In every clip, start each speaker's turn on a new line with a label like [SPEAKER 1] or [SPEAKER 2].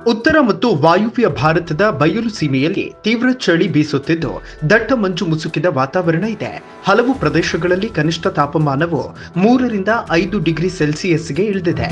[SPEAKER 1] ಉತ್ತರ ಮತ್ತು ವಾಯುವ್ಯ ಭಾರತದ ಬಯಲು ಸೀಮೆಯಲ್ಲಿ ತೀವ್ರ ಚಳಿ ಬೀಸುತ್ತಿದ್ದು ದಟ್ಟ ಮಂಜು ಮುಸುಕಿದ ವಾತಾವರಣ ಇದೆ ಹಲವು ಪ್ರದೇಶಗಳಲ್ಲಿ ಕನಿಷ್ಠ ತಾಪಮಾನವು ಮೂರರಿಂದ ಐದು ಡಿಗ್ರಿ ಸೆಲ್ಸಿಯಸ್ಗೆ ಇಳಿದಿದೆ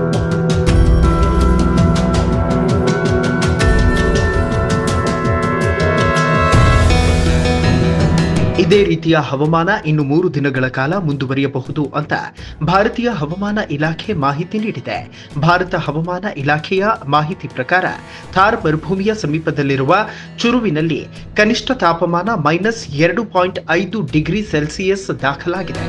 [SPEAKER 1] ಇದೇ ರೀತಿಯ ಹವಾಮಾನ ಇನ್ನು ಮೂರು ದಿನಗಳ ಕಾಲ ಮುಂದುವರಿಯಬಹುದು ಅಂತ ಭಾರತೀಯ ಹವಾಮಾನ ಇಲಾಖೆ ಮಾಹಿತಿ ನೀಡಿದೆ ಭಾರತ ಹವಾಮಾನ ಇಲಾಖೆಯ ಮಾಹಿತಿ ಪ್ರಕಾರ ಥಾರ್ ಮರುಭೂಮಿಯ ಸಮೀಪದಲ್ಲಿರುವ ಚುರುವಿನಲ್ಲಿ ಕನಿಷ್ಠ ತಾಪಮಾನ ಮೈನಸ್ ಎರಡು ಪಾಯಿಂಟ್ ಐದು ಡಿಗ್ರಿ ಸೆಲ್ಸಿಯಸ್ ದಾಖಲಾಗಿದೆ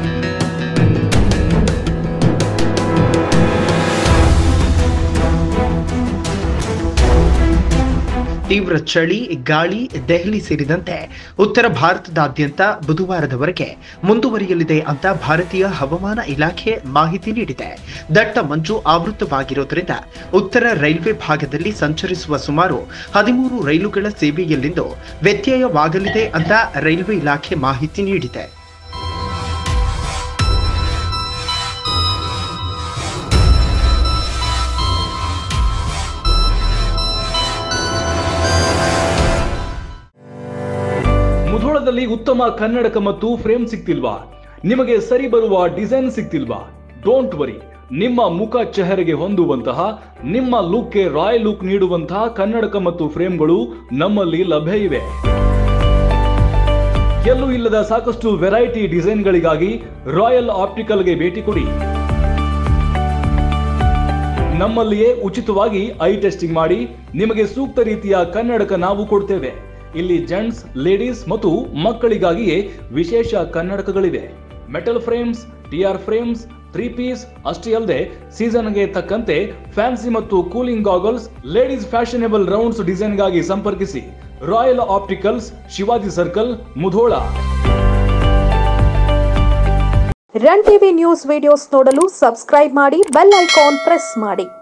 [SPEAKER 1] ತೀವ್ರ ಚಳಿ ಗಾಳಿ ದೆಹಲಿ ಸೇರಿದಂತೆ ಉತ್ತರ ಭಾರತದಾದ್ಯಂತ ಬುಧವಾರದವರೆಗೆ ಮುಂದುವರಿಯಲಿದೆ ಅಂತ ಭಾರತೀಯ ಹವಾಮಾನ ಇಲಾಖೆ ಮಾಹಿತಿ ನೀಡಿದೆ ದಟ್ಟ ಮಂಜು ಆವೃತವಾಗಿರೋದ್ರಿಂದ ಉತ್ತರ ರೈಲ್ವೆ ಭಾಗದಲ್ಲಿ ಸಂಚರಿಸುವ ಸುಮಾರು ಹದಿಮೂರು ರೈಲುಗಳ ಸೇವೆಯಲ್ಲಿಂದು ವ್ಯತ್ಯಯವಾಗಲಿದೆ ಅಂತ ರೈಲ್ವೆ ಇಲಾಖೆ ಮಾಹಿತಿ ನೀಡಿದೆ
[SPEAKER 2] ಮುಧೋಳದಲ್ಲಿ ಉತ್ತಮ ಕನ್ನಡಕ ಮತ್ತು ಫ್ರೇಮ್ ಸಿಗ್ತಿಲ್ವಾ ನಿಮಗೆ ಸರಿ ಬರುವ ಡಿಸೈನ್ ಸಿಗ್ತಿಲ್ವಾ ಡೋಂಟ್ ವರಿ ನಿಮ್ಮ ಮುಖ ಚೆಹರೆಗೆ ಹೊಂದುವಂತಹ ನಿಮ್ಮ ಲುಕ್ಗೆ ರಾಯಲ್ ಲುಕ್ ನೀಡುವಂತಹ ಕನ್ನಡಕ ಮತ್ತು ಫ್ರೇಮ್ಗಳು ನಮ್ಮಲ್ಲಿ ಲಭ್ಯ ಇವೆ ಎಲ್ಲೂ ಇಲ್ಲದ ಸಾಕಷ್ಟು ವೆರೈಟಿ ಡಿಸೈನ್ಗಳಿಗಾಗಿ ರಾಯಲ್ ಆಪ್ಟಿಕಲ್ಗೆ ಭೇಟಿ ಕೊಡಿ ನಮ್ಮಲ್ಲಿಯೇ ಉಚಿತವಾಗಿ ಐ ಟೆಸ್ಟಿಂಗ್ ಮಾಡಿ ನಿಮಗೆ ಸೂಕ್ತ ರೀತಿಯ ಕನ್ನಡಕ ನಾವು ಕೊಡ್ತೇವೆ ಇಲ್ಲಿ ಜೆಂಟ್ಸ್ ಲೇಡೀಸ್ ಮತ್ತು ಮಕ್ಕಳಿಗಾಗಿಯೇ ವಿಶೇಷ ಕನ್ನಡಕಗಳಿವೆ metal frames TR frames three piece ಅಷ್ಟೇ ಅಲ್ಲದೆ ಸೀಸನ್ಗೆ ತಕ್ಕಂತೆ ಫ್ಯಾನ್ಸಿ ಮತ್ತು cooling goggles ladies fashionable rounds ಡಿಸೈನ್ಗಾಗಿ ಸಂಪರ್ಕಿಸಿ royal opticals Shivaji circle Mudhol
[SPEAKER 3] run TV news videos ನೋಡಲು ಸಬ್ಸ್ಕ್ರೈಬ್ ಮಾಡಿ ಬೆಲ್ ಐಕಾನ್ ಪ್ರೆಸ್ ಮಾಡಿ